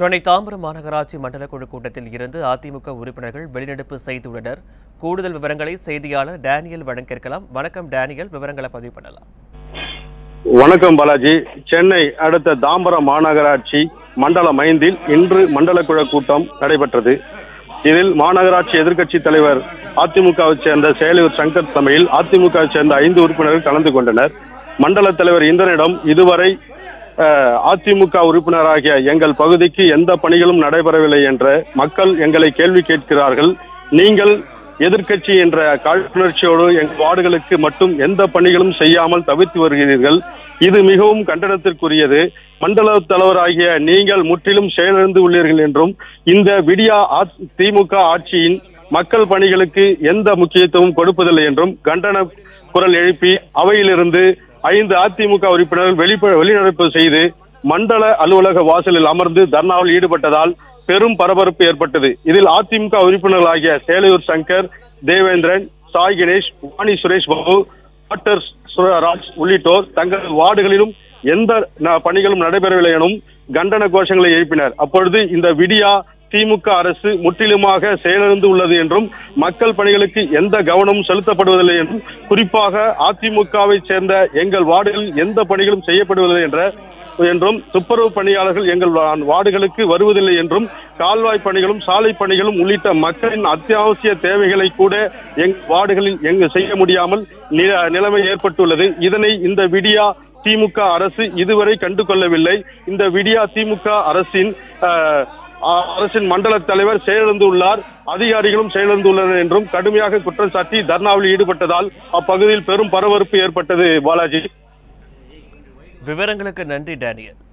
சென்னை தாம்பரம் மாநகராட்சி மண்டல குழு கூட்டத்தில் இருந்து அதிமுக உறுப்பினர்கள் வெளிநடப்பு செய்துள்ளனர் கூடுதல் விவரங்களை செய்தியாளர் டேனியல் வழங்க கேட்கலாம் வணக்கம் டேனியல் விவரங்களை பதிவு பண்ணலாம் வணக்கம் பாலாஜி சென்னை அடுத்த தாம்பரம் மாநகராட்சி மண்டலம் ஐந்தில் இன்று மண்டல குழு கூட்டம் நடைபெற்றது இதில் மாநகராட்சி எதிர்க்கட்சி தலைவர் அதிமுகவை சேர்ந்த செயலர் சங்கர் தலைமையில் அதிமுகவை சேர்ந்த ஐந்து உறுப்பினர்கள் கலந்து கொண்டனர் மண்டல தலைவர் இந்திரனிடம் இதுவரை அஹ், அதிமுக உறுப்பினராகிய எங்கள் பகுதிக்கு எந்த பணிகளும் நடைபெறவில்லை என்ற மக்கள் எங்களை கேள்வி கேட்கிறார்கள் நீங்கள் எதிர்க்கட்சி என்ற காழ்ப்புணர்ச்சியோடு எங்கள் வார்டுகளுக்கு மட்டும் எந்த பணிகளும் செய்யாமல் தவிர்த்து வருகிறீர்கள் இது மிகவும் கண்டனத்திற்குரியது மண்டல தலைவராகிய நீங்கள் முற்றிலும் செயலிழந்து உள்ளீர்கள் என்றும் இந்த விடியா அ- திமுக ஆட்சியின் மக்கள் பணிகளுக்கு எந்த முக்கியத்துவம் கொடுப்பதில்லை என்றும் கண்டன குரல் எழுப்பி அவையிலிருந்து ஐந்து அதிமுக உறுப்பினர்கள் வெளிப்ப வெளிநடப்பு செய்து மண்டல அலுவலக வாசலில் அமர்ந்து தர்ணாவில் ஈடுபட்டதால் பெரும் பரபரப்பு ஏற்பட்டது இதில் அதிமுக உறுப்பினர்களாகிய சேலையூர் சங்கர் தேவேந்திரன் சாய் கணேஷ் வாணி சுரேஷ் பாபு டாக்டர் சுரராஜ் உள்ளிட்டோர் தங்கள் வார்டுகளிலும் எந்த ந- பணிகளும் நடைபெறவில்லை எனும் கண்டன கோஷங்களை எழுப்பினர் அப்பொழுது இந்த விடியா திமுக அரசு முற்றிலுமாக செயலிழந்து உள்ளது என்றும் மக்கள் பணிகளுக்கு எந்த கவனமும் செலுத்தப்படுவதில்லை என்றும் குறிப்பாக அதிமுகவை சேர்ந்த எங்கள் வார்டுகளில் எந்த பணிகளும் செய்யப்படுவதில்லை என்ற என்றும் துப்புரவு பணியாளர்கள் எங்கள் வா- வார்டுகளுக்கு வருவதில்லை என்றும் கால்வாய் பணிகளும் சாலை பணிகளும் உள்ளிட்ட மக்களின் அத்தியாவசிய தேவைகளை கூட எங் வார்டுகளில் எங்கு செய்ய முடியாமல் நில- நிலைமை ஏற்பட்டுள்ளது இதனை இந்த விடியா திமுக அரசு இதுவரை கண்டு கொள்ளவில்லை இந்த விடியா திமுக அரசின் அஹ், அ- அரசின் மண்டல தலைவர் செயலிழந்துள்ளார் அதிகாரிகளும் செயலிழந்துள்ளனர் என்றும் கடுமையாக குற்றம் சாட்டி தர்ணாவில் ஈடுபட்டதால் அப்பகுதியில் பெரும் பரபரப்பு ஏற்பட்டது பாலாஜி விவரங்களுக்கு நன்றி டேனியல்